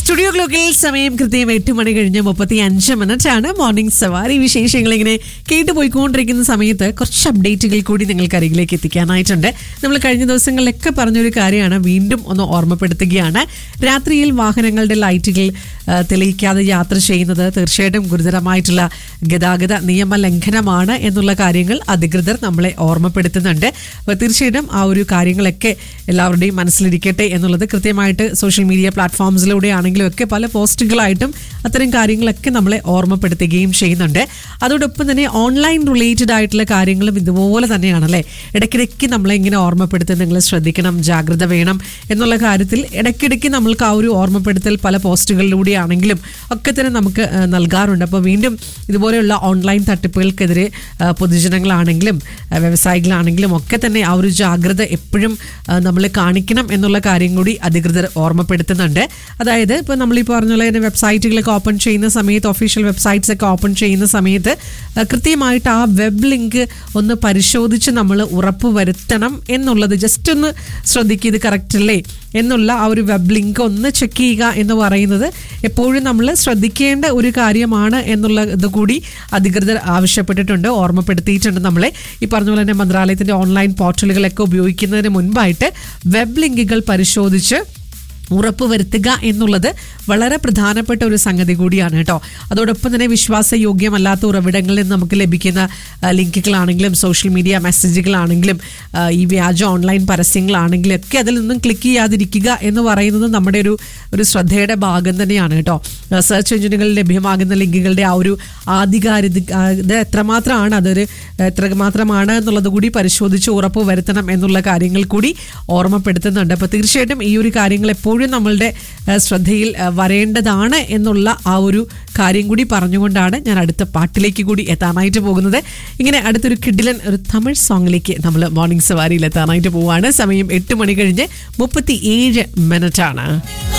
studio ക്ലോക്കിൽ സമയം കൃത്യം എട്ട് മണി കഴിഞ്ഞ് മുപ്പത്തി അഞ്ച് മിനിറ്റ് ആണ് മോർണിംഗ് സവാരി വിശേഷങ്ങൾ ഇങ്ങനെ കേട്ടു പോയിക്കൊണ്ടിരിക്കുന്ന സമയത്ത് കുറച്ച് അപ്ഡേറ്റുകൾ കൂടി നിങ്ങൾക്ക് അരികിലേക്ക് എത്തിക്കാനായിട്ടുണ്ട് നമ്മൾ കഴിഞ്ഞ ദിവസങ്ങളിലൊക്കെ പറഞ്ഞൊരു കാര്യമാണ് വീണ്ടും ഒന്ന് ഓർമ്മപ്പെടുത്തുകയാണ് രാത്രിയിൽ വാഹനങ്ങളുടെ ലൈറ്റുകൾ ആ, തെളിയിക്കാതെ യാത്ര ചെയ്യുന്നത് തീർച്ചയായിട്ടും ഗുരുതരമായിട്ടുള്ള ഗതാഗത നിയമ ലംഘനമാണ് എന്നുള്ള കാര്യങ്ങൾ അധികൃതർ നമ്മളെ ഓർമ്മപ്പെടുത്തുന്നുണ്ട് അപ്പോൾ തീർച്ചയായിട്ടും ആ ഒരു കാര്യങ്ങളൊക്കെ എല്ലാവരുടെയും മനസ്സിലിരിക്കട്ടെ എന്നുള്ളത് കൃത്യമായിട്ട് സോഷ്യൽ മീഡിയ പ്ലാറ്റ്ഫോംസിലൂടെ ആണെങ്കിലും ഒക്കെ പല പോസ്റ്റുകളായിട്ടും അത്തരം കാര്യങ്ങളൊക്കെ നമ്മളെ ഓർമ്മപ്പെടുത്തുകയും ചെയ്യുന്നുണ്ട് അതോടൊപ്പം തന്നെ ഓൺലൈൻ റിലേറ്റഡ് ആയിട്ടുള്ള കാര്യങ്ങളും ഇതുപോലെ തന്നെയാണല്ലേ ഇടയ്ക്കിടയ്ക്ക് നമ്മളെ ഇങ്ങനെ ഓർമ്മപ്പെടുത്തി നിങ്ങൾ ശ്രദ്ധിക്കണം ജാഗ്രത വേണം എന്നുള്ള കാര്യത്തിൽ ഇടയ്ക്കിടയ്ക്ക് നമ്മൾക്ക് ആ ഒരു ഓർമ്മപ്പെടുത്തൽ പല പോസ്റ്റുകളിലൂടെ ആണെങ്കിലും ഒക്കെ തന്നെ നമുക്ക് ആ, നൽകാറുണ്ട് അപ്പോൾ വീണ്ടും ഇതുപോലെയുള്ള ഓൺലൈൻ തട്ടിപ്പുകൾക്കെതിരെ ആ, പൊതുജനങ്ങളാണെങ്കിലും ആ, വ്യവസായികളാണെങ്കിലും ഒക്കെ തന്നെ ആ ഒരു ജാഗ്രത എപ്പോഴും നമ്മൾ കാണിക്കണം എന്നുള്ള കാര്യം കൂടി അധികൃതർ ഓർമ്മപ്പെടുത്തുന്നുണ്ട് അതായത് ഇപ്പോൾ നമ്മൾ ഈ പറഞ്ഞ പോലെ തന്നെ വെബ്സൈറ്റുകളൊക്കെ ഓപ്പൺ ചെയ്യുന്ന സമയത്ത് ഒഫീഷ്യൽ വെബ്സൈറ്റ്സ് ഒക്കെ ഓപ്പൺ ചെയ്യുന്ന സമയത്ത് ആ, കൃത്യമായിട്ട് ആ വെബ് ലിങ്ക് ഒന്ന് പരിശോധിച്ച് നമ്മൾ ഉറപ്പ് വരുത്തണം എന്നുള്ളത് ജസ്റ്റ് ഒന്ന് ശ്രദ്ധിക്കുക ഇത് കറക്റ്റ് അല്ലേ എന്നുള്ള ആ ഒരു വെബ് ലിങ്ക് ഒന്ന് ചെക്ക് ചെയ്യുക എന്ന് പറയുന്നത് എപ്പോഴും നമ്മൾ ശ്രദ്ധിക്കേണ്ട ഒരു കാര്യമാണ് എന്നുള്ള ഇത് കൂടി അധികൃതർ ആവശ്യപ്പെട്ടിട്ടുണ്ട് ഓർമ്മപ്പെടുത്തിയിട്ടുണ്ട് നമ്മളെ ഈ പറഞ്ഞ പോലെ തന്നെ മന്ത്രാലയത്തിന്റെ ഓൺലൈൻ പോർട്ടലുകളൊക്കെ ഉപയോഗിക്കുന്നതിന് മുൻപായിട്ട് വെബ് ലിങ്കുകൾ പരിശോധിച്ച് ഉറപ്പുവരുത്തുക എന്നുള്ളത് വളരെ പ്രധാനപ്പെട്ട ഒരു സംഗതി കൂടിയാണ് കേട്ടോ അതോടൊപ്പം തന്നെ വിശ്വാസയോഗ്യമല്ലാത്ത ഉറവിടങ്ങളിൽ നിന്ന് നമുക്ക് ലഭിക്കുന്ന ആ, ലിങ്കുകളാണെങ്കിലും സോഷ്യൽ മീഡിയ മെസ്സേജുകളാണെങ്കിലും ആ, ഈ വ്യാജ ഓൺലൈൻ പരസ്യങ്ങളാണെങ്കിലും ഒക്കെ അതിൽ നിന്നും ക്ലിക്ക് ചെയ്യാതിരിക്കുക എന്ന് പറയുന്നത് നമ്മുടെ ഒരു ഒരു ശ്രദ്ധയുടെ ഭാഗം തന്നെയാണ് കേട്ടോ ആ, സെർച്ച് എഞ്ചിനുകളിൽ ലഭ്യമാകുന്ന ലിങ്കുകളുടെ ആ ഒരു ആധികാരിക ആ, ഇത് എത്രമാത്രമാണ് അതൊരു എത്രമാത്രമാണ് എന്നുള്ളത് കൂടി പരിശോധിച്ച് ഉറപ്പ് വരുത്തണം എന്നുള്ള കാര്യങ്ങൾ കൂടി ഓർമ്മപ്പെടുത്തുന്നുണ്ട് അപ്പോൾ തീർച്ചയായിട്ടും ഈ ഒരു കാര്യങ്ങൾ എപ്പോഴും നമ്മളുടെ ആ, ശ്രദ്ധയിൽ ആ, വരേണ്ടതാണ് എന്നുള്ള ആ ഒരു കാര്യം കൂടി പറഞ്ഞുകൊണ്ടാണ് ഞാൻ അടുത്ത പാട്ടിലേക്ക് കൂടി എത്താനായിട്ട് പോകുന്നത് ഇങ്ങനെ അടുത്തൊരു കിഡിലൻ ഒരു തമിഴ് സോങ്ങിലേക്ക് നമ്മൾ മോർണിംഗ് സവാരിയിൽ എത്താനായിട്ട് പോവാണ് സമയം എട്ട് മണി കഴിഞ്ഞ് മുപ്പത്തി ഏഴ് മിനിറ്റ് ആണ്